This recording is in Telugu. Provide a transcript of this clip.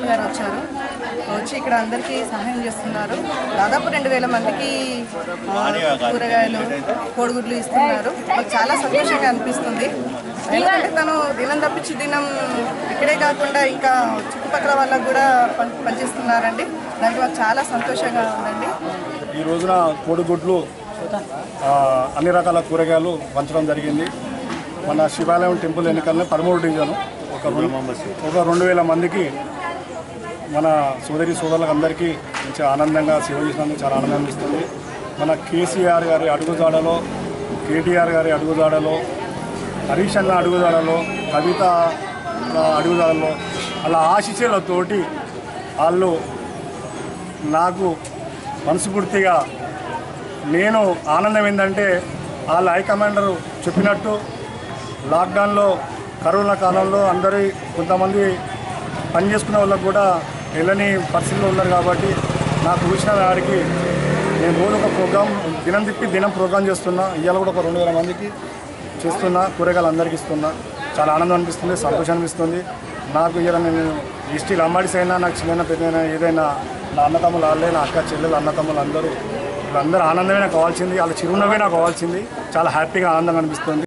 గారు వచ్చారు వచ్చి ఇక్కడ అందరికీ సహాయం చేస్తున్నారు దాదాపు రెండు వేల మందికి ఆ, కూరగాయలు కోడిగుడ్లు ఇస్తున్నారు మాకు చాలా సంతోషంగా అనిపిస్తుంది ఎందుకంటే తను దినం తప్పించి దినం ఇక్కడే కాకుండా ఇంకా చుట్టుపక్కల వాళ్ళకు కూడా పని పనిచేస్తున్నారండి దానికి మాకు చాలా సంతోషంగా ఉందండి ఈ రోజున కోడిగుడ్లు ఆ, అన్ని రకాల కూరగాయలు పంచడం జరిగింది మన శివాలయం టెంపుల్ ఎన్నికల్లో పదమూడు డివిజన్ ఒక రెండు ఒక రెండు వేల మందికి మన సోదరి సోదరులకు అందరికీ మంచి ఆనందంగా సేవ చేసినందుకు చాలా ఆనందం అనిపిస్తుంది మన కేసీఆర్ గారి అడుగుజాడలో కేటీఆర్ గారి అడుగుజాడలో హరీష్ అన్న అడుగుజాడలో కవిత ఆ, అడుగుజాడలో అలా ఆశీస్సులతోటి వాళ్ళు నాకు మనస్ఫూర్తిగా నేను ఆనందం ఏంటంటే వాళ్ళ హైకమాండర్ చెప్పినట్టు లాక్డౌన్లో కరోనా కాలంలో అందరి కొంతమంది పని చేసుకునే వాళ్ళకు కూడా వెళ్ళని పరిస్థితుల్లో ఉన్నారు కాబట్టి నాకు చూసిన వాడికి నేను రోజు ఒక ప్రోగ్రామ్ దినం తిప్పి దినం ప్రోగ్రామ్ చేస్తున్నా ఇవాళ కూడా ఒక రెండు వేల మందికి చేస్తున్నా కూరగాయలు అందరికీ ఇస్తున్నా చాలా ఆనందం అనిపిస్తుంది సంతోషం అనిపిస్తుంది నాకు ఇలా నేను హిస్టరీలు అమ్మాడిస్ అయినా నాకు చిన్న పెద్ద ఏదైనా నా అన్నతమ్ములు వాళ్ళే నా అక్క చెల్లెలు అన్నతమ్ములు అందరూ వీళ్ళందరూ ఆనందమే నాకు కావాల్సింది వాళ్ళ చిరునవ్వే నాకు కావాల్సింది చాలా హ్యాపీగా ఆనందంగా అనిపిస్తుంది